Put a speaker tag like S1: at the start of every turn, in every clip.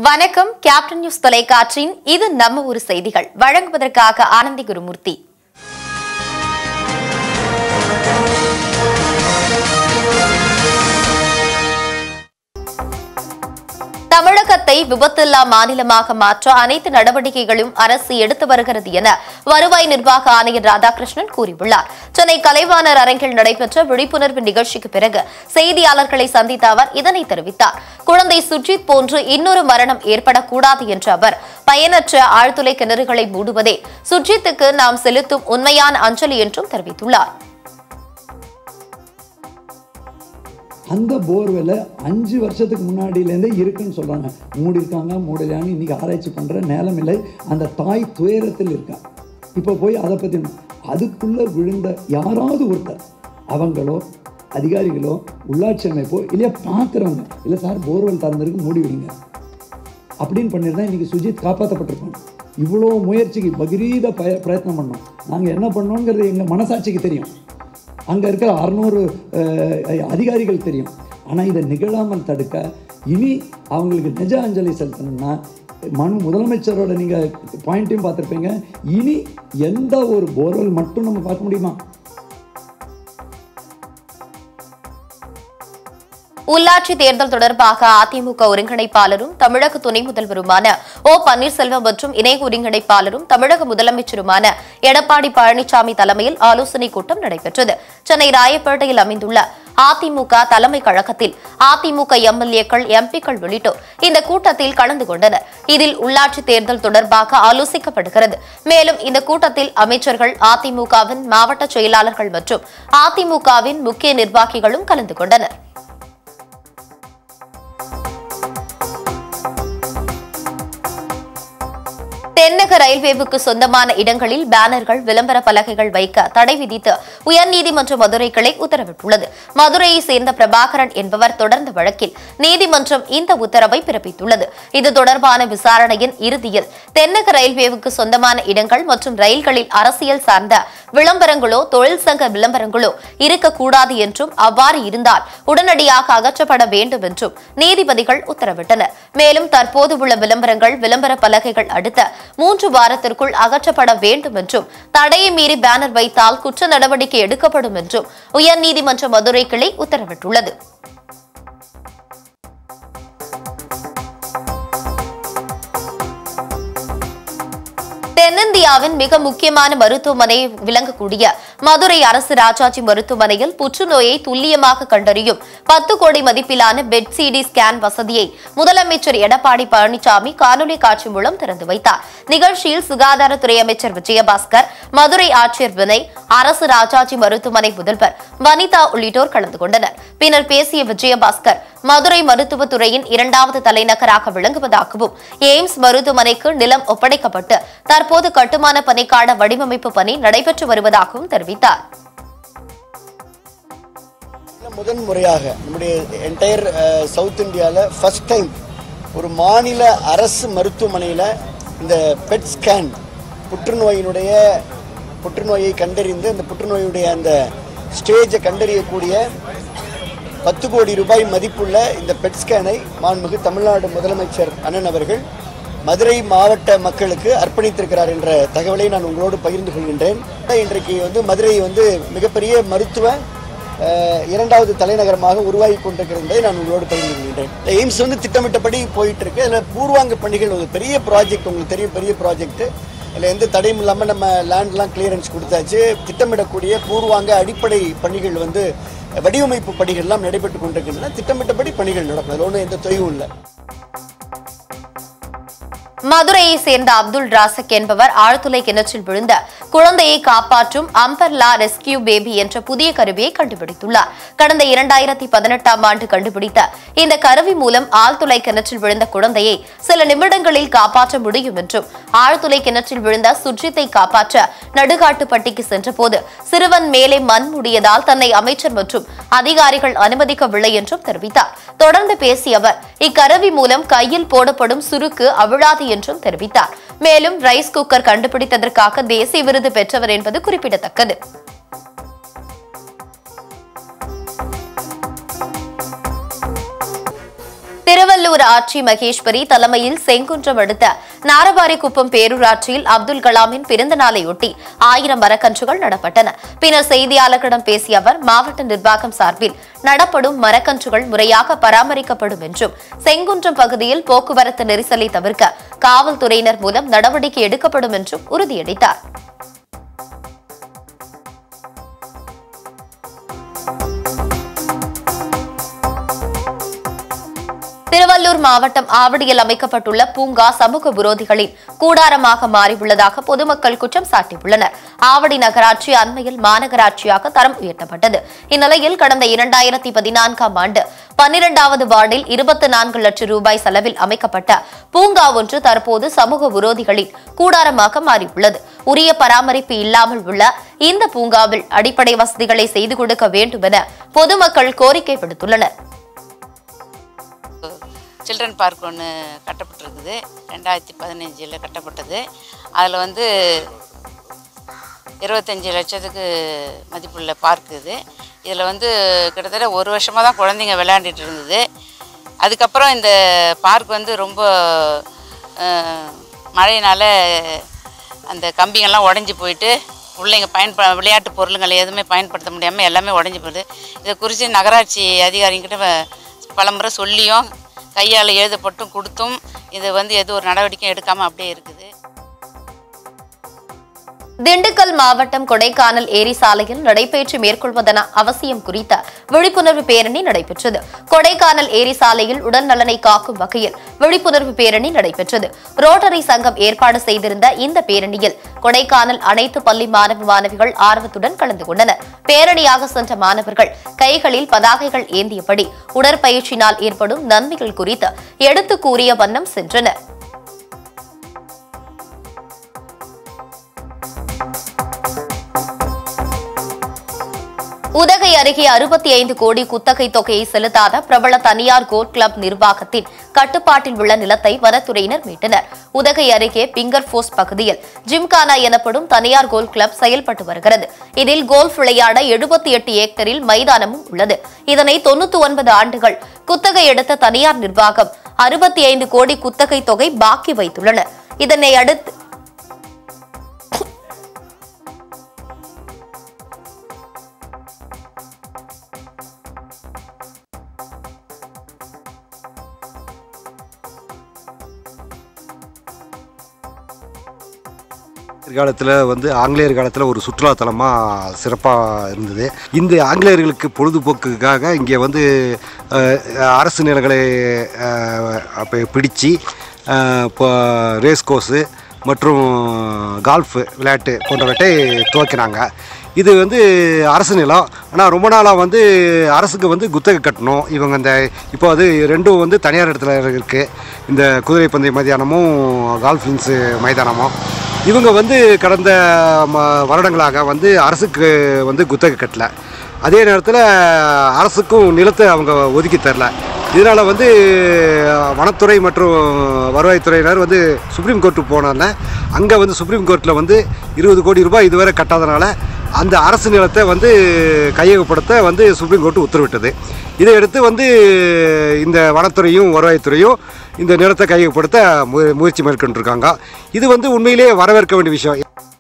S1: வணக்கம் captain news தொலைக்காட்சியின் இது நம்ம ஊர் செய்திகள் வழங்குவதற்காக ஆனந்தி குருமூர்த்தி தமிழகத்தை விபத்தில்லா மாநிலமாக மாற்ற அனைத்து நடவடிக்கைகளும் அரசு எடுத்து வருகிறது என வருவாய் நிர்வாக ஆணையர் ராதாகிருஷ்ணன் கூறியுள்ளார் சென்னை கலைவாணர் அரங்கில் நடைபெற்ற விழிப்புணர்வு நிகழ்ச்சிக்கு பிறகு செய்தியாளர்களை சந்தித்த அவர் இதனை தெரிவித்தார் குழந்தை சுஜித் போன்று இன்னொரு மரணம் ஏற்படக்கூடாது என்ற அவர் பயனற்ற ஆழ்துளை கிணறுகளை மூடுவதே சுஜித்துக்கு நாம் செலுத்தும் உண்மையான அஞ்சலி என்றும் தெரிவித்துள்ளார்
S2: அந்த போர்வெல்ல அஞ்சு வருஷத்துக்கு முன்னாடியிலேருந்தே இருக்குன்னு சொல்கிறாங்க மூடிருக்காங்க மூடலையான்னு இன்றைக்கி ஆராய்ச்சி பண்ணுற நேரம் இல்லை அந்த தாய் துயரத்தில் இருக்கா இப்போ போய் அதை பற்றி அதுக்குள்ளே விழுந்த யாராவது ஒருத்தர் அவங்களோ அதிகாரிகளோ உள்ளாட்சி அமைப்போ இல்லையா பார்க்குறவங்க இல்லை சார் போர்வெல் திறந்திருக்கு மூடி விடுங்க அப்படின்னு பண்ணியிருந்தா இன்றைக்கி சுஜித் காப்பாற்றப்பட்டிருப்பாங்க இவ்வளோ முயற்சிக்கு பகிரீத பய பிரயத்னம் பண்ணோம் நாங்கள் என்ன பண்ணோங்கிறது எங்கள் மனசாட்சிக்கு தெரியும் அங்கே இருக்கிற அறநூறு அதிகாரிகள் தெரியும் ஆனால் இதை நிகழாமல் தடுக்க இனி அவங்களுக்கு நிஜ அஞ்சலி செலுத்தணும்னா மனு முதலமைச்சரோட நீங்கள் பாயிண்ட்டையும் பார்த்துருப்பீங்க இனி எந்த ஒரு போர்வெல் மட்டும் நம்ம பார்க்க முடியுமா
S1: உள்ளாட்சி தேர்தல் தொடர்பாக அதிமுக ஒருங்கிணைப்பாளரும் தமிழக துணை முதல்வருமான ஓ பன்னீர்செல்வம் மற்றும் இணை ஒருங்கிணைப்பாளரும் தமிழக முதலமைச்சருமான எடப்பாடி பழனிசாமி தலைமையில் ஆலோசனைக் கூட்டம் நடைபெற்றது சென்னை ராயப்பேட்டையில் அமைந்துள்ள அதிமுக தலைமை கழகத்தில் அதிமுக எம்எல்ஏக்கள் எம்பிக்கள் உள்ளிட்டோர் இந்த கூட்டத்தில் கலந்து கொண்டனர் இதில் உள்ளாட்சி தேர்தல் தொடர்பாக ஆலோசிக்கப்படுகிறது மேலும் இந்த கூட்டத்தில் அமைச்சர்கள் அதிமுகவின் மாவட்ட செயலாளர்கள் மற்றும் அதிமுகவின் முக்கிய நிர்வாகிகளும் கலந்து கொண்டனர் தென்னக ரயில்வேவுக்கு சொந்தமான இடங்களில் பேனர்கள் விளம்பர பலகைகள் வைக்க தடை விதித்து உயர்நீதிமன்ற மதுரை கிளை உத்தரவிட்டுள்ளது மதுரையை சேர்ந்த பிரபாகரன் என்பவர் தொடர்ந்த வழக்கில் நீதிமன்றம் இந்த உத்தரவை பிறப்பித்துள்ளது இது தொடர்பான விசாரணையின் இறுதியில் தென்னக ரயில்வேவுக்கு சொந்தமான இடங்கள் மற்றும் ரயில்களில் அரசியல் சார்ந்த விளம்பரங்களோ தொழில் சங்க விளம்பரங்களோ இருக்கக்கூடாது என்றும் அவ்வாறு இருந்தால் உடனடியாக அகற்றப்பட வேண்டும் என்றும் நீதிபதிகள் உத்தரவிட்டனர் மேலும் தற்போது உள்ள விளம்பரங்கள் விளம்பர பலகைகள் அடுத்த மூன்று வாரத்திற்குள் அகற்றப்பட வேண்டும் என்றும் தடையை மீறி பேனர் வைத்தால் குற்ற நடவடிக்கை எடுக்கப்படும் என்றும் உயர்நீதிமன்ற மதுரை கிளை உத்தரவிட்டுள்ளது தென்னிந்தியாவின் மிக முக்கியமான மருத்துவமனை விளங்கக்கூடிய மதுரை அரசு ராஜாஜி மருத்துவமனையில் புற்றுநோயை துல்லியமாக கண்டறியும் பத்து கோடி மதிப்பிலான பெட் சிடி ஸ்கேன் வசதியை முதலமைச்சர் எடப்பாடி பழனிசாமி காணொலி காட்சி மூலம் திறந்து வைத்தார் நிகழ்ச்சியில் சுகாதாரத்துறை அமைச்சர் விஜயபாஸ்கர் மதுரை ஆட்சியர் வினய் அரசு ராஜாஜி மருத்துவமனை முதல்வர் வனிதா உள்ளிட்டோர் கலந்து கொண்டனர் பின்னர் பேசிய விஜயபாஸ்கர் மதுரை மருத்துவத்துறையின் இரண்டாவது தலைநகராக விளங்குவதாகவும் எய்ம்ஸ் மருத்துவமனைக்கு நிலம் ஒப்படைக்கப்பட்டு தற்போது கட்டுமான பணிக்கான வடிவமைப்பு பணி நடைபெற்று வருவதாகவும் தெரிவித்தார்
S3: முதன் முறையாக நம்முடைய என்டையர் சவுத் இந்தியாவில் ஃபர்ஸ்ட் டைம் ஒரு மாநில அரசு மருத்துவமனையில் இந்த பெட் ஸ்கேன் புற்றுநோயினுடைய புற்றுநோயை கண்டறிந்து அந்த புற்றுநோயுடைய அந்த ஸ்டேஜை கண்டறியக்கூடிய பத்து கோடி ரூபாய் மதிப்புள்ள இந்த பெட் ஸ்கேனை மாண்புமிகு தமிழ்நாடு முதலமைச்சர் அண்ணன் அவர்கள் மதுரை மாவட்ட மக்களுக்கு அர்ப்பணித்திருக்கிறார் என்ற தகவலை நான் உங்களோடு பகிர்ந்து கொள்கின்றேன் இன்றைக்கு வந்து மதுரை வந்து மிகப்பெரிய மருத்துவ அஹ், இரண்டாவது தலைநகரமாக உருவாகி கொண்டிருக்கிறது என்பதை நான் உங்களோடு பகிர்ந்து கொள்கின்றேன் இந்த எய்ம்ஸ் வந்து திட்டமிட்டபடி போயிட்டு இருக்கு அதில் பூர்வாங்க பணிகள் ஒரு பெரிய ப்ராஜெக்ட் உங்களுக்கு தெரியும் பெரிய ப்ராஜெக்ட் அதில் எந்த தடையும் இல்லாமல் நம்ம லேண்ட்லாம் கிளியரன்ஸ் கொடுத்தாச்சு திட்டமிடக்கூடிய பூர்வாங்க அடிப்படை பணிகள் வந்து வடிவமைப்பு பணிகள்லாம் நடைபெற்று கொண்டிருக்கின்றன திட்டமிட்டபடி பணிகள் நடக்கும் அதில் ஒன்றும் எந்த தொய்வும் இல்லை
S1: மதுரையை சேர்ந்த அப்துல் ராசக் என்பவர் ஆழ்துளை கிணற்றில் விழுந்த குழந்தையை காப்பாற்றும் அம்பர்லா ரெஸ்கியூ பேபி என்ற புதிய கருவியை கண்டுபிடித்துள்ளார் கடந்த இரண்டாயிரத்தி பதினெட்டாம் ஆண்டு கண்டுபிடித்த இந்த கருவி மூலம் ஆழ்துளை கிணற்றில் விழுந்த குழந்தையை சில நிமிடங்களில் காப்பாற்ற முடியும் என்றும் ஆழ்துளை கிணற்றில் விழுந்த சுஜித்தை காப்பாற்ற நடுகாட்டுப்பட்டிக்கு சென்றபோது சிறுவன் மேலே மண் முடியதால் தன்னை அமைச்சர் மற்றும் அதிகாரிகள் அனுமதிக்கவில்லை என்றும் தெரிவித்தார் தொடர்ந்து பேசிய அவர் இக்கருவி மூலம் கையில் போடப்படும் சுருக்கு அவிழாது என்றும் தெரிவித்தார் மேலும் ரைஸ் குக்கர் கண்டுபிடித்ததற்காக தேசிய விருது பெற்றவர் என்பது குறிப்பிடத்தக்கது திருவள்ளூர் ஆட்சி மகேஸ்வரி தலைமையில் செங்குன்றம் அடுத்த நாரவாரிக்குப்பம் பேரூராட்சியில் அப்துல் கலாமின் பிறந்த நாளையொட்டி ஆயிரம் மரக்கன்றுகள் நடப்பட்டன பின்னர் செய்தியாளர்களிடம் பேசிய அவர் மாவட்ட நிர்வாகம் சார்பில் நடப்படும் மரக்கன்றுகள் முறையாக பராமரிக்கப்படும் என்றும் செங்குன்றம் பகுதியில் போக்குவரத்து நெரிசலை தவிர்க்க காவல்துறையினர் மூலம் நடவடிக்கை எடுக்கப்படும் என்றும் உறுதியளித்தார் திருவள்ளூர் மாவட்டம் ஆவடியில் அமைக்கப்பட்டுள்ள பூங்கா சமூக விரோதிகளின் கூடாரமாக மாறியுள்ளதாக பொதுமக்கள் குற்றம் சாட்டியுள்ளனர் ஆவடி நகராட்சி அண்மையில் மாநகராட்சியாக தரம் உயர்த்தப்பட்டது இந்நிலையில் கடந்த இரண்டாயிரத்தி பதினான்காம் ஆண்டு பன்னிரண்டாவது வார்டில் இருபத்தி நான்கு லட்சம் ரூபாய் செலவில் அமைக்கப்பட்ட பூங்கா ஒன்று தற்போது சமூக விரோதிகளின் கூடாரமாக மாறியுள்ளது உரிய பராமரிப்பு இல்லாமல் உள்ள இந்த பூங்காவில் அடிப்படை வசதிகளை செய்து கொடுக்க வேண்டும் என பொதுமக்கள் கோரிக்கை விடுத்துள்ளனர்
S4: சில்ட்ரன் பார்க் ஒன்று கட்டப்பட்டிருக்குது ரெண்டாயிரத்தி பதினஞ்சில் கட்டப்பட்டது அதில் வந்து இருபத்தஞ்சி லட்சத்துக்கு மதிப்புள்ள பார்க் இது இதில் வந்து கிட்டத்தட்ட ஒரு வருஷமாக தான் குழந்தைங்க விளையாண்டுட்டு இருந்தது அதுக்கப்புறம் இந்த பார்க் வந்து ரொம்ப அஹ், மழையினால் அந்த கம்பிங்கெல்லாம் உடஞ்சி போயிட்டு பிள்ளைங்க பயன்ப விளையாட்டு பொருளுங்களை எதுவுமே பயன்படுத்த முடியாமல் எல்லாமே உடஞ்சி போகுது இதை குறித்து நகராட்சி அதிகாரிங்கிட்ட வ- பலமுறை சொல்லியும் கையால் எழுதப்பட்டும் கொடுத்தும் இது வந்து எது ஒரு நடவடிக்கையும் எடுக்காமல் அப்படியே இருக்குது
S1: திண்டுக்கல் மாவட்டம் கொடைக்கானல் ஏரி சாலையில் நடைபயிற்சி மேற்கொள்வதன அவசியம் குறித்த விழிப்புணர்வு பேரணி நடைபெற்றது கொடைக்கானல் ஏரி சாலையில் உடல் நலனை காக்கும் வகையில் விழிப்புணர்வு பேரணி நடைபெற்றது ரோட்டரி சங்கம் ஏற்பாடு செய்திருந்த இந்த பேரணியில் கொடைக்கானல் அனைத்து பள்ளி மாணவ மாணவிகள் ஆர்வத்துடன் கலந்து கொண்டனர் பேரணியாக சென்ற மாணவர்கள் கைகளில் பதாகைகள் ஏந்தியபடி உடற்பயிற்சியினால் ஏற்படும் நன்மைகள் குறித்து எடுத்து கூறிய வண்ணம் சென்றனர் உதகை அருகே அறுபத்தி ஐந்து கோடி குத்தகை தொகையை செலுத்தாத பிரபல தனியார் கோல்ட் கிளப் நிர்வாகத்தின் கட்டுப்பாட்டில் உள்ள நிலத்தை வனத்துறையினர் மீட்டனர் உதகை அருகே பிங்கர் போஸ் பகுதியில் ஜிம்கானா எனப்படும் தனியார் கோல்ட் கிளப் செயல்பட்டு வருகிறது இதில் கோல்ஃப் விளையாட எழுபத்தி எட்டு ஏக்கரில் மைதானமும் உள்ளது இதனை தொண்ணூத்தி ஒன்பது ஆண்டுகள் குத்தகை எடுத்த தனியார் நிர்வாகம் அறுபத்தி ஐந்து கோடி குத்தகை தொகை பாக்கி வைத்துள்ளனர் இதனை அடுத்து
S5: காலத்தில் வந்து ஆங்கிலேயர் காலத்தில் ஒரு சுற்றுலாத்தலமாக சிறப்பாக இருந்தது இந்த ஆங்கிலேயர்களுக்கு பொழுதுபோக்குக்காக இங்கே வந்து அஹ், அரசு நிலங்களை அஹ், அப்போ பிடிச்சு அஹ், இப்போ ரேஸ் கோர்ஸு மற்றும் கால்ஃப் விளையாட்டு போன்றவற்றை துவக்கினாங்க இது வந்து அரசு நிலம் ஆனால் ரொம்ப நாளாக வந்து அரசுக்கு வந்து குத்தகை கட்டணும் இவங்க இந்த இப்போ அது ரெண்டும் வந்து தனியார் இடத்துல இருக்குது இந்த குதிரை பந்தய மைதானமும் கால்ஃப் இன்ஸு மைதானமும் இவங்க வந்து கடந்த ம- வருடங்களாக வந்து அரசுக்கு வந்து குத்தகை கட்டல அதே நேரத்தில் அரசுக்கும் நிலத்தை அவங்க ஒதுக்கி தரல இதனால் வந்து வனத்துறை மற்றும் வருவாய்த்துறையினர் வந்து சுப்ரீம் கோர்ட்டு போனால அங்கே வந்து சுப்ரீம் கோர்ட்டில் வந்து இருபது கோடி ரூபாய் இதுவரை கட்டாதனால அந்த அரசு நிலத்தை வந்து கையகப்படுத்த வந்து சுப்ரீம் கோர்ட்டு உத்தரவிட்டது இதையடுத்து வந்து இந்த வனத்துறையும் வருவாய்த்துறையும் இந்த நிலத்தை கையகப்படுத்த மு முயற்சி மேற்கொண்டிருக்காங்க இது வந்து உண்மையிலேயே வரவேற்க வேண்டிய விஷயம்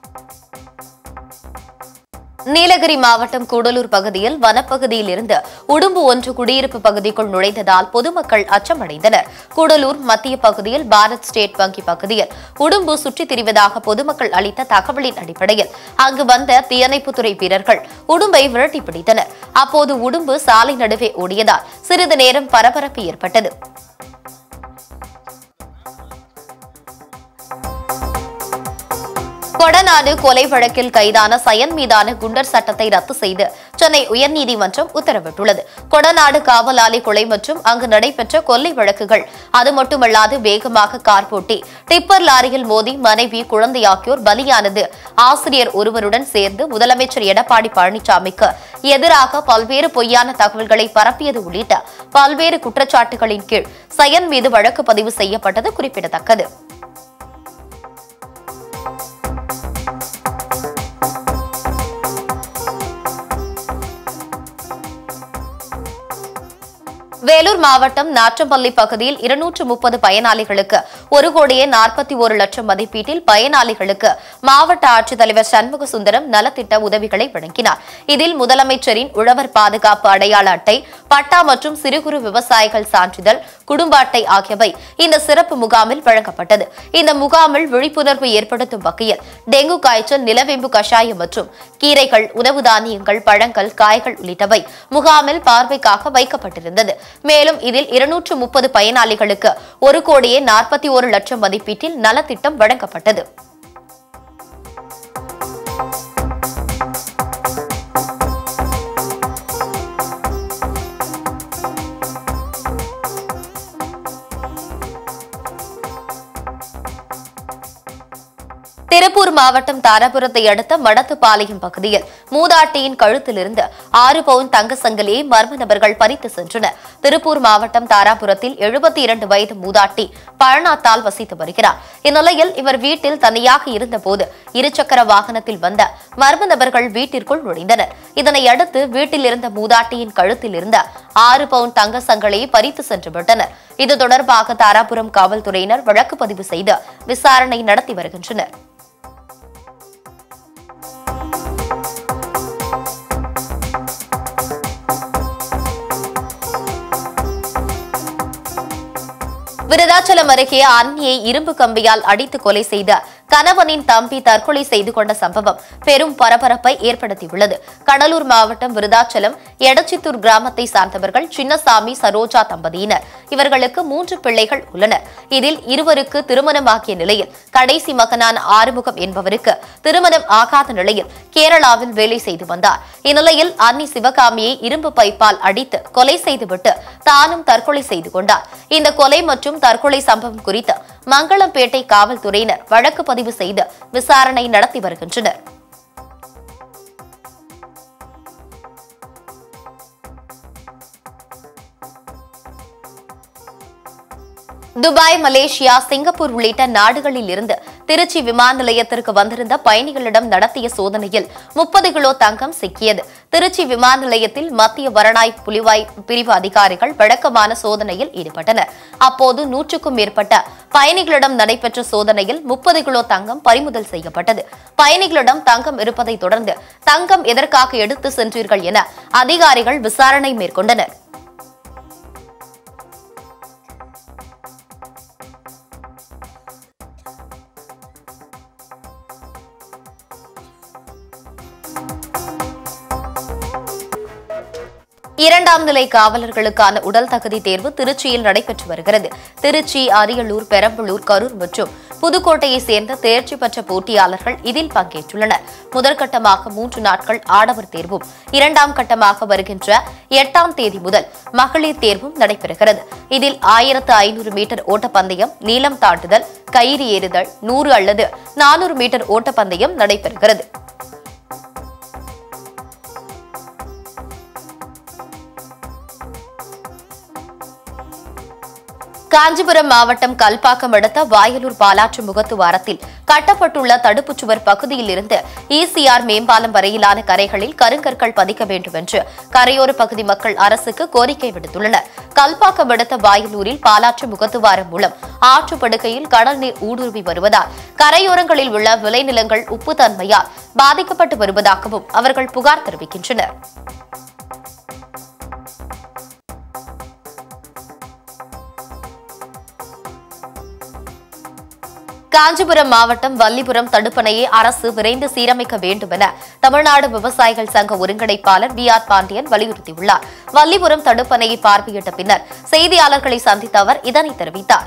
S1: நீலகிரி மாவட்டம் கூடலூர் பகுதியில் வனப்பகுதியில் இருந்து உடும்பு ஒன்று குடியிருப்பு பகுதிக்குள் நுழைந்ததால் பொதுமக்கள் அச்சமடைந்தனர் கூடலூர் மத்திய பகுதியில் பாரத் ஸ்டேட் வங்கி பகுதியில் உடும்பு சுற்றித் திரிவதாக பொதுமக்கள் அளித்த தகவலின் அடிப்படையில் அங்கு வந்த தீயணைப்புத்துறை வீரர்கள் உடும்பை விரட்டி பிடித்தனர் அப்போது உடும்பு சாலை நடுவே ஓடியதால் சிறிது நேரம் பரபரப்பு ஏற்பட்டது கொடநாடு கொலை வழக்கில் கைதான சயன் மீதான குண்டர் சட்டத்தை ரத்து செய்து சென்னை உயர்நீதிமன்றம் உத்தரவிட்டுள்ளது கொடநாடு காவலாளி கொலை மற்றும் அங்கு நடைபெற்ற கொள்ளை வழக்குகள் அது மட்டுமல்லாது வேகமாக கார் பூட்டி டிப்பர் லாரியில் மோதி மனைவி குழந்தை ஆகியோர் பலியானது ஆசிரியர் ஒருவருடன் சேர்ந்து முதலமைச்சர் எடப்பாடி பழனிசாமிக்கு எதிராக பல்வேறு பொய்யான தகவல்களை பரப்பியது உள்ளிட்ட பல்வேறு குற்றச்சாட்டுகளின் கீழ் சயன் மீது வழக்கு பதிவு செய்யப்பட்டது குறிப்பிடத்தக்கது வேலூர் மாவட்டம் நாற்றம்பள்ளி பகுதியில் இருநூற்று முப்பது பயனாளிகளுக்கு ஒரு கோடியே நாற்பத்தி ஒரு லட்சம் மதிப்பீட்டில் பயனாளிகளுக்கு மாவட்ட ஆட்சித்தலைவர் சண்முக சுந்தரம் நலத்திட்ட உதவிகளை வழங்கினார் இதில் முதலமைச்சரின் உழவர் பாதுகாப்பு அடையாள அட்டை பட்டா மற்றும் சிறு குறு விவசாயிகள் சான்றிதழ் குடும்ப அட்டை ஆகியவை இந்த சிறப்பு முகாமில் வழங்கப்பட்டது இந்த முகாமில் விழிப்புணர்வு ஏற்படுத்தும் வகையில் டெங்கு காய்ச்சல் நிலவேம்பு கஷாயம் மற்றும் கீரைகள் உணவு தானியங்கள் பழங்கள் காய்கள் உள்ளிட்டவை முகாமில் பார்வைக்காக வைக்கப்பட்டிருந்தது மேலும் இதில் இருநூற்று முப்பது பயனாளிகளுக்கு ஒரு கோடியே நாற்பத்தி ஒரு லட்சம் மதிப்பீட்டில் நலத்திட்டம் வழங்கப்பட்டது திருப்பூர் மாவட்டம் தாராபுரத்தை அடுத்த மடத்துப்பாளையம் பகுதியில் மூதாட்டியின் கழுத்திலிருந்து ஆறு பவுன் தங்க சங்கிலியை மர்ம நபர்கள் பறித்து சென்றனர் திருப்பூர் மாவட்டம் தாராபுரத்தில் எழுபத்தி இரண்டு வயது மூதாட்டி பழநாத்தால் வசித்து வருகிறார் இந்நிலையில் இவர் வீட்டில் தனியாக இருந்தபோது இருசக்கர வாகனத்தில் வந்த மர்ம நபர்கள் வீட்டிற்குள் நுழைந்தனர் இதனை அடுத்து வீட்டில் இருந்த மூதாட்டியின் கழுத்தில் இருந்த ஆறு பவுன் தங்க சங்கிலியை பறித்து சென்று விட்டனர் இது தொடர்பாக தாராபுரம் காவல்துறையினர் வழக்கு பதிவு செய்து விசாரணை நடத்தி வருகின்றனர் விருதாச்சலம் அருகே அன்னியை இரும்பு கம்பியால் அடித்து கொலை செய்த கணவனின் தம்பி தற்கொலை செய்து கொண்ட சம்பவம் பெரும் பரபரப்பை ஏற்படுத்தியுள்ளது கடலூர் மாவட்டம் விருதாச்சலம் எடச்சித்தூர் கிராமத்தை சார்ந்தவர்கள் சின்னசாமி சரோஜா தம்பதியினர் இவர்களுக்கு மூன்று பிள்ளைகள் உள்ளனர் இதில் இருவருக்கு திருமணமாகிய நிலையில் கடைசி மகனான ஆறுமுகம் என்பவருக்கு திருமணம் ஆகாத நிலையில் கேரளாவில் வேலை செய்து வந்தார் இந்நிலையில் அன்னி சிவகாமியை இரும்பு பைப்பால் அடித்து கொலை செய்துவிட்டு தானும் தற்கொலை செய்து கொண்டார் இந்த கொலை மற்றும் தற்கொலை சம்பவம் குறித்து மங்களம்பேட்டை காவல்துறையினர் வழக்கு பதிவு செய்து விசாரணை நடத்தி வருகின்றனர் துபாய் மலேசியா சிங்கப்பூர் உள்ளிட்ட நாடுகளில் இருந்து திருச்சி விமான நிலையத்திற்கு வந்திருந்த பயணிகளிடம் நடத்திய சோதனையில் முப்பது கிலோ தங்கம் சிக்கியது திருச்சி விமான நிலையத்தில் மத்திய வரனாய் புலிவாய் பிரிவு அதிகாரிகள் வழக்கமான சோதனையில் ஈடுபட்டனர் அப்போது நூற்றுக்கும் மேற்பட்ட பயணிகளிடம் நடைபெற்ற சோதனையில் முப்பது கிலோ தங்கம் பறிமுதல் செய்யப்பட்டது பயணிகளிடம் தங்கம் இருப்பதை தொடர்ந்து தங்கம் எதற்காக எடுத்து சென்றீர்கள் என அதிகாரிகள் விசாரணை மேற்கொண்டனர் இரண்டாம் நிலை காவலர்களுக்கான உடல் தகுதி தேர்வு திருச்சியில் நடைபெற்று வருகிறது திருச்சி அரியலூர் பெரம்பலூர் கரூர் மற்றும் புதுக்கோட்டையை சேர்ந்த தேர்ச்சி பெற்ற போட்டியாளர்கள் இதில் பங்கேற்றுள்ளனர் முதற்கட்டமாக மூன்று நாட்கள் ஆடவர் தேர்வும் இரண்டாம் கட்டமாக வருகின்ற எட்டாம் தேதி முதல் மகளிர் தேர்வும் நடைபெறுகிறது இதில் ஆயிரத்து ஐநூறு மீட்டர் ஓட்டப்பந்தயம் நீளம் தாண்டுதல் கயிறு ஏறுதல் நூறு அல்லது நானூறு மீட்டர் ஓட்டப்பந்தயம் நடைபெறுகிறது காஞ்சிபுரம் மாவட்டம் கல்பாக்கம் அடுத்த வாயலூர் பாலாற்று முகத்துவாரத்தில் கட்டப்பட்டுள்ள தடுப்புச் சுவர் பகுதியில் இருந்து இசிஆர் மேம்பாலம் வரையிலான கரைகளில் கருங்கற்கள் பதிக்க வேண்டும் என்று கரையோர பகுதி மக்கள் அரசுக்கு கோரிக்கை விடுத்துள்ளனர் கல்பாக்கம் அடுத்த வாயலூரில் பாலாற்று முகத்துவாரம் மூலம் ஆற்று படுகையில் கடல் நீர் ஊடுருவி வருவதால் கரையோரங்களில் உள்ள விளைநிலங்கள் உப்பு தன்மையால் பாதிக்கப்பட்டு வருவதாகவும் அவர்கள் புகார் தெரிவிக்கின்றனர் காஞ்சிபுரம் மாவட்டம் வல்லிபுரம் தடுப்பணையை அரசு விரைந்து சீரமைக்க வேண்டும் என தமிழ்நாடு விவசாயிகள் சங்க ஒருங்கிணைப்பாளர் வி ஆர் பாண்டியன் வலியுறுத்தியுள்ளார் வல்லிபுரம் தடுப்பணையை பார்வையிட்ட பின்னர் செய்தியாளர்களை சந்தித்த அவர் இதனை தெரிவித்தார்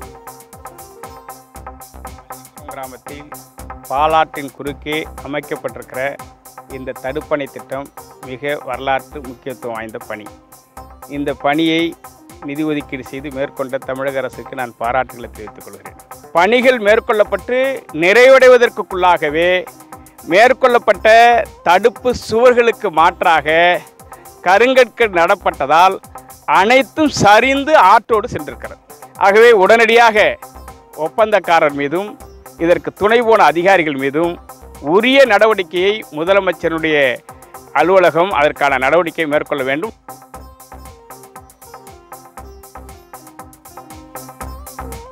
S6: கிராமத்தில் பாலாற்றின் குறுக்கே அமைக்கப்பட்டிருக்கிற இந்த தடுப்பணை திட்டம் மிக வரலாற்று முக்கியத்துவம் வாய்ந்த பணி இந்த பணியை நிதி ஒதுக்கீடு செய்து மேற்கொண்ட தமிழக அரசுக்கு நான் பாராட்டுகளை தெரிவித்துக் கொள்கிறேன் பணிகள் மேற்கொள்ளப்பட்டு நிறைவடைவதற்குள்ளாகவே மேற்கொள்ளப்பட்ட தடுப்பு சுவர்களுக்கு மாற்றாக கருங்கற்கள் நடப்பட்டதால் அனைத்தும் சரிந்து ஆற்றோடு சென்றிருக்கிறது ஆகவே உடனடியாக ஒப்பந்தக்காரர் மீதும் இதற்கு துணை போன அதிகாரிகள் மீதும் உரிய நடவடிக்கையை முதலமைச்சருடைய அலுவலகம் அதற்கான நடவடிக்கை மேற்கொள்ள வேண்டும்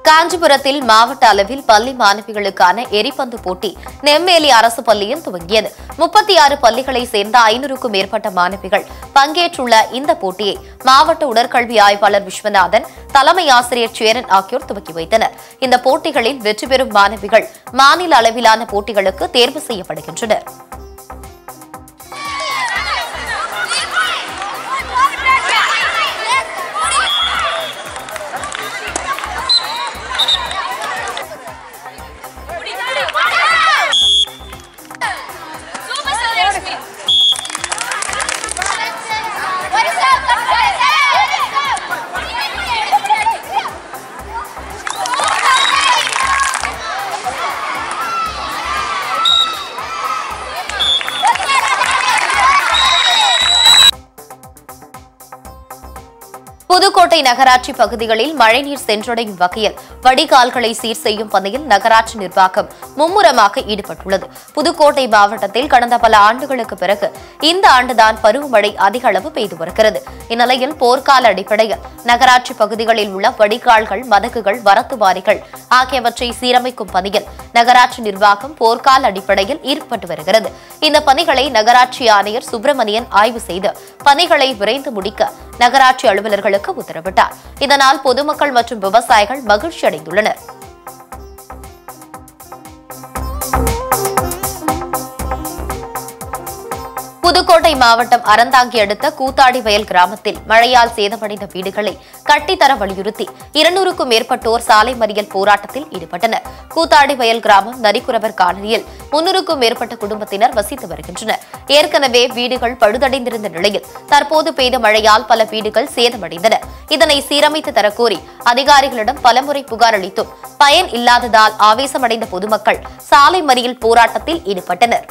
S1: காஞ்சிபுரத்தில் மாவட்ட அளவில் பள்ளி மாணவிகளுக்கான எரிபந்து போட்டி நெம்மேலி அரசு பள்ளியில் துவங்கியது முப்பத்தி ஆறு பள்ளிகளை சேர்ந்த ஐநூறுக்கும் மேற்பட்ட மாணவிகள் பங்கேற்றுள்ள இந்த போட்டியை மாவட்ட உடற்கல்வி ஆய்வாளர் விஸ்வநாதன் தலைமை ஆசிரியர் சேரன் ஆகியோர் துவக்கி வைத்தனர் இந்த போட்டிகளில் வெற்றி பெறும் மாணவிகள் மாநில அளவிலான போட்டிகளுக்கு தேர்வு செய்யப்படுகின்றனர் புதுக்கோட்டை நகராட்சி பகுதிகளில் மழைநீர் சென்றடையும் வகையில் வடிகால்களை சீர் செய்யும் பணியில் நகராட்சி நிர்வாகம் மும்முரமாக ஈடுபட்டுள்ளது புதுக்கோட்டை மாவட்டத்தில் கடந்த பல ஆண்டுகளுக்கு பிறகு இந்த ஆண்டுதான் பருவமழை அதிக அளவு பெய்து வருகிறது இந்நிலையில் போர்க்கால அடிப்படையில் நகராட்சி பகுதிகளில் உள்ள வடிகால்கள் மதகுகள் வரத்து வாரிகள் ஆகியவற்றை சீரமைக்கும் பணியில் நகராட்சி நிர்வாகம் போர்க்கால அடிப்படையில் ஈடுபட்டு வருகிறது இந்த பணிகளை நகராட்சி ஆணையர் சுப்பிரமணியன் ஆய்வு செய்து பணிகளை விரைந்து முடிக்க நகராட்சி அலுவலர்களுக்கு உத்தரவிட்டார் இதனால் பொதுமக்கள் மற்றும் விவசாயிகள் மகிழ்ச்சி அடைந்துள்ளனர் புதுக்கோட்டை மாவட்டம் அறந்தாங்கி அடுத்த கூத்தாடி வயல் கிராமத்தில் மழையால் சேதமடைந்த வீடுகளை கட்டித்தர வலியுறுத்தி இருநூறுக்கும் மேற்பட்டோர் சாலை மறியல் போராட்டத்தில் ஈடுபட்டனர் கூத்தாடி வயல் கிராமம் நரிக்குறவர் காலனியில் முன்னூறுக்கும் மேற்பட்ட குடும்பத்தினர் வசித்து வருகின்றனர் ஏற்கனவே வீடுகள் பழுதடைந்திருந்த நிலையில் தற்போது பெய்த மழையால் பல வீடுகள் சேதமடைந்தன இதனை சீரமைத்து தரக்கோரி அதிகாரிகளிடம் பலமுறை புகார் அளித்தும் பயன் இல்லாததால் ஆவேசமடைந்த பொதுமக்கள் சாலை மறியல் போராட்டத்தில் ஈடுபட்டனர்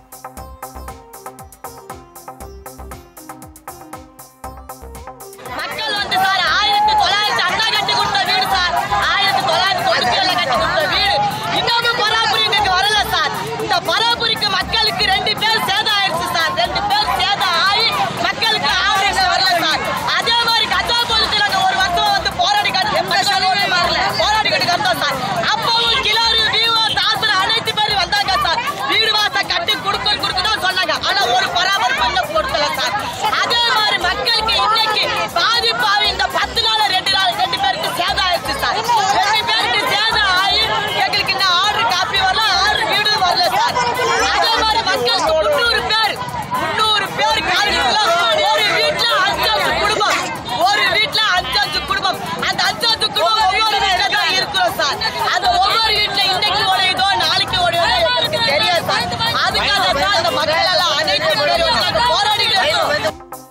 S7: மக்கள் வந்து சார் ஆயிரத்தி தொள்ளாயிரத்தி அண்ணா கட்டி கொடுத்த வீடு சார் ஆயிரத்தி தொள்ளாயிரத்தி தொண்ணூத்தி ஏழுல கட்டி கொடுத்த வீடு இன்னமும் பராபுரி எங்களுக்கு வரல சார் இந்த பராபுரிக்கு மக்களுக்கு ரெண்டு பேர் சேதம் ஆயிடுச்சு சார் ரெண்டு பேர் சேதம் ஆகி மக்களுக்கு ஆவரேஜ் வரல சார் அதே மாதிரி கஜா போலீஸ் நாங்க ஒரு வருஷம் வந்து போராடி கட்டி எந்த செலவுமே வரல போராடி கட்டி கட்டோம் சார் அப்பவும் கிலோரி விவோ தாசர் அனைத்து பேர் வந்தாங்க சார் வீடு வாச கட்டி கொடுக்க கொடுக்கதான் சொன்னாங்க ஆனா ஒரு பராமரிப்பு இன்னும் கொடுக்கல சார் அதே மாதிரி மக்களுக்கு இன்னைக்கு பாதிப்பாவி இந்த பத்து நாள் ரெண்டு நாள் ரெண்டு பேருக்கு சேதம் ஆயிடுச்சு சார் ரெண்டு பேருக்கு சேதம் ஆகி எங்களுக்கு இந்த ஆர்டர் காப்பி வரல ஆர்டர் வீடு வரல சார் அதே மாதிரி மக்களுக்கு முன்னூறு பேர் முன்னூறு பேர் காலனில ஒரு வீட்டுல அஞ்சஞ்சு குடும்பம் ஒரு வீட்டுல அஞ்சஞ்சு குடும்பம் அந்த அஞ்சஞ்சு குடும்பம் ஒவ்வொரு வீட்டுல தான் இருக்கிறோம் சார் அது ஒவ்வொரு வீட்டுல இன்னைக்கு உடையுதோ நாளைக்கு உடையுதோ எங்களுக்கு தெரியாது சார் அதுக்காக தான் அந்த மக்கள் எல்லாம் அனைத்து பேரும் நாங்க போராடிக்கிட்டு இருக்கோம்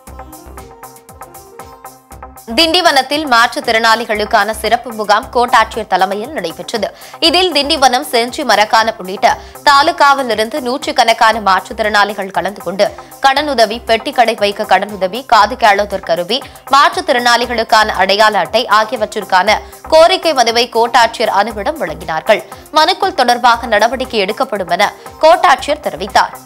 S1: திண்டிவனத்தில் மாற்றுத்திறனாளிகளுக்கான சிறப்பு முகாம் கோட்டாட்சியர் தலைமையில் நடைபெற்றது இதில் திண்டிவனம் செஞ்சி மரக்கானம் உள்ளிட்ட தாலுகாவில் இருந்து நூற்றுக்கணக்கான மாற்றுத்திறனாளிகள் கலந்து கொண்டு கடனுதவி பெட்டிக்கடை வைக்க கடனுதவி காது கேளோதர் கருவி மாற்றுத்திறனாளிகளுக்கான அடையாள அட்டை ஆகியவற்றிற்கான கோரிக்கை மனுவை கோட்டாட்சியர் அனுவிடம் வழங்கினார்கள் மனுக்கள் தொடர்பாக நடவடிக்கை எடுக்கப்படும் என கோட்டாட்சியர் தெரிவித்தார்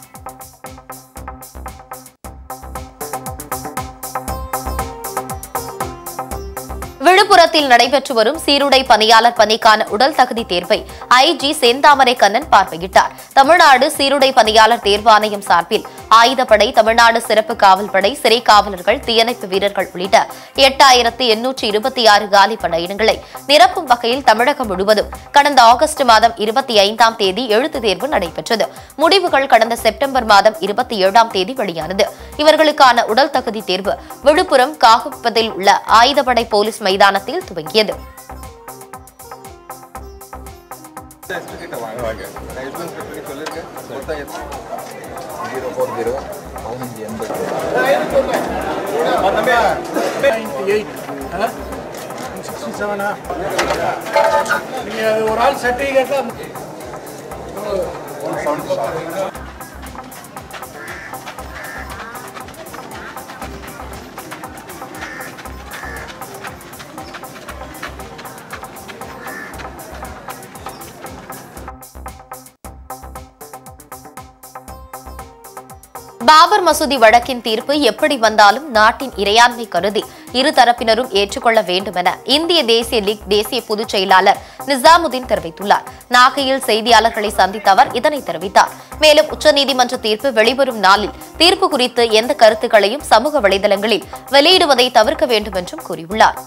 S1: விழுப்புரத்தில் நடைபெற்று வரும் சீருடை பணியாளர் பணிக்கான உடல் தகுதி தேர்வை ஐஜி செந்தாமரை கண்ணன் பார்வையிட்டார் தமிழ்நாடு சீருடை பணியாளர் தேர்வாணையம் சார்பில் ஆயுதப்படை தமிழ்நாடு சிறப்பு காவல்படை சிறை காவலர்கள் தீயணைப்பு வீரர்கள் உள்ளிட்ட எட்டாயிரத்து எண்ணூற்று இருபத்தி ஆறு காலி பணியிடங்களை நிரப்பும் வகையில் தமிழகம் முழுவதும் கடந்த ஆகஸ்ட் மாதம் இருபத்தி ஐந்தாம் தேதி எழுத்துத் தேர்வு நடைபெற்றது முடிவுகள் கடந்த செப்டம்பர் மாதம் இருபத்தி ஏழாம் தேதி வெளியானது இவர்களுக்கான உடல் தகுதி தேர்வு விழுப்புரம் காகுப்பத்தில் உள்ள ஆயுதப்படை போலீஸ் மைதானத்தில் துவங்கியது
S8: நீங்கள் ஒரு ஆள் சர்டிஃபிகேட்டில்
S1: பாபர் மசூதி வழக்கின் தீர்ப்பு எப்படி வந்தாலும் நாட்டின் இறையாண்மை கருதி இரு தரப்பினரும் ஏற்றுக்கொள்ள வேண்டும் என இந்திய தேசிய லீக் தேசிய பொதுச் செயலாளர் நிசாமுதீன் தெரிவித்துள்ளார் நாகையில் செய்தியாளர்களை சந்தித்த அவர் இதனை தெரிவித்தார் மேலும் உச்சநீதிமன்ற தீர்ப்பு வெளிவரும் நாளில் தீர்ப்பு குறித்து எந்த கருத்துக்களையும் சமூக வலைதளங்களில் வெளியிடுவதை தவிர்க்க வேண்டும் என்றும் கூறியுள்ளார்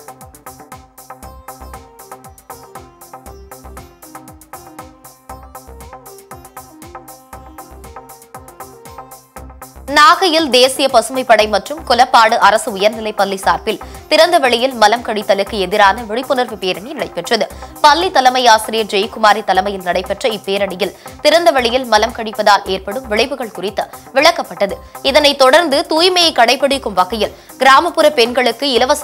S1: நாகையில் தேசிய பசுமைப்படை மற்றும் குலப்பாடு அரசு உயர்நிலைப் பள்ளி சார்பில் திறந்த வெளியில் மலம் கடித்தலுக்கு எதிரான விழிப்புணர்வு பேரணி நடைபெற்றது பள்ளி தலைமை ஆசிரியர் ஜெயக்குமாரி தலைமையில் நடைபெற்ற இப்பேரணியில் திறந்த வெளியில் மலம் கடிப்பதால் ஏற்படும் விளைவுகள் குறித்து விளக்கப்பட்டது இதனைத் தொடர்ந்து தூய்மையை கடைபிடிக்கும் வகையில் கிராமப்புற பெண்களுக்கு இலவச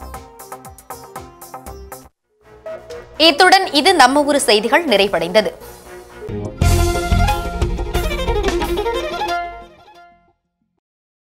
S1: இத்துடன் இது நம்ம ஊர் செய்திகள் நிறைவடைந்தது